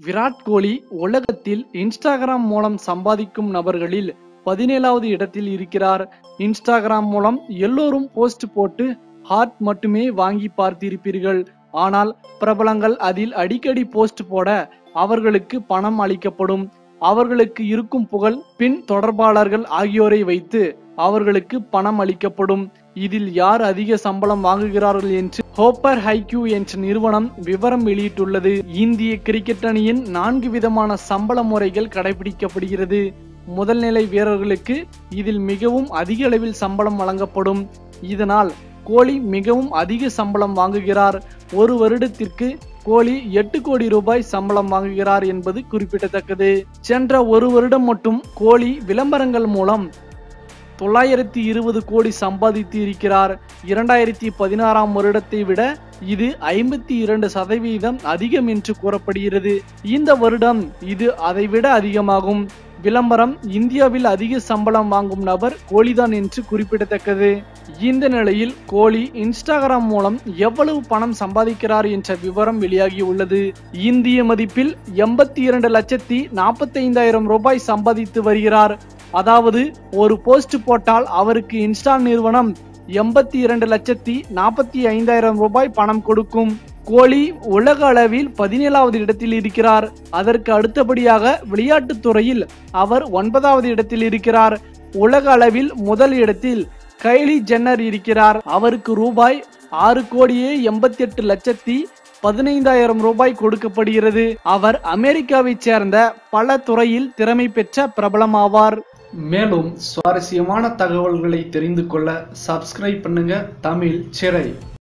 விராட் கோலி உலகத்தில் இன்ஸ்டாகிராம் மூலம் சம்பாதிக்கும் நபர்களில் பதினேழாவது இடத்தில் இருக்கிறார் இன்ஸ்டாகிராம் மூலம் எல்லோரும் போஸ்ட் போட்டு ஹார்ட் மட்டுமே வாங்கி பார்த்திருப்பீர்கள் ஆனால் பிரபலங்கள் அதில் அடிக்கடி போஸ்ட் போட அவர்களுக்கு பணம் அளிக்கப்படும் அவர்களுக்கு இருக்கும் புகழ் பின் தொடர்பாளர்கள் ஆகியோரை வைத்து அவர்களுக்கு பணம் அளிக்கப்படும் இதில் யார் அதிக சம்பளம் வாங்குகிறார்கள் என்று ஹோப்பர் ஹைக்யூ என்ற நிறுவனம் விவரம் வெளியிட்டுள்ளது இந்திய கிரிக்கெட் அணியின் நான்கு விதமான சம்பள முறைகள் கடைபிடிக்கப்படுகிறது முதல் நிலை வீரர்களுக்கு இதில் மிகவும் அதிக அளவில் சம்பளம் வழங்கப்படும் இதனால் கோலி மிகவும் அதிக சம்பளம் வாங்குகிறார் ஒரு வருடத்திற்கு கோலி எட்டு கோடி ரூபாய் சம்பளம் வாங்குகிறார் என்பது குறிப்பிடத்தக்கது சென்ற ஒரு வருடம் மட்டும் கோலி விளம்பரங்கள் மூலம் தொள்ளாயிரத்தி இருபது கோடி சம்பாதித்து இருக்கிறார் இரண்டாயிரத்தி பதினாறாம் வருடத்தை விட இது ஐம்பத்தி இரண்டு சதவீதம் அதிகம் என்று கூறப்படுகிறது இந்த வருடம் இது அதைவிட அதிகமாகும் விளம்பரம் இந்தியாவில் அதிக சம்பளம் வாங்கும் நபர் கோலிதான் என்று குறிப்பிடத்தக்கது இந்த நிலையில் கோலி இன்ஸ்டாகிராம் மூலம் எவ்வளவு பணம் சம்பாதிக்கிறார் என்ற விவரம் வெளியாகியுள்ளது இந்திய மதிப்பில் எண்பத்தி இரண்டு லட்சத்தி நாற்பத்தைந்தாயிரம் ரூபாய் சம்பாதித்து வருகிறார் அதாவது ஒரு போஸ்ட் போட்டால் அவருக்கு இன்ஸ்டா நிறுவனம் எண்பத்தி இரண்டு லட்சத்தி நாற்பத்தி ஐந்தாயிரம் ரூபாய் பணம் கொடுக்கும் கோலி உலக அளவில் பதினேழாவது இடத்தில் இருக்கிறார் அதற்கு அடுத்தபடியாக விளையாட்டுத் துறையில் அவர் ஒன்பதாவது இடத்தில் இருக்கிறார் உலக அளவில் முதல் இடத்தில் கைலி ஜென்னர் இருக்கிறார் அவருக்கு ரூபாய் ஆறு கோடியே எண்பத்தி எட்டு லட்சத்தி பதினைந்தாயிரம் ரூபாய் கொடுக்கப்படுகிறது அவர் அமெரிக்காவைச் சேர்ந்த பல துறையில் திறமை பெற்ற பிரபலமாவார் மேலும் சுவாரஸ்யமான தகவல்களை தெரிந்து கொள்ள சப்ஸ்கிரைப் பண்ணுங்க தமிழ் சிறை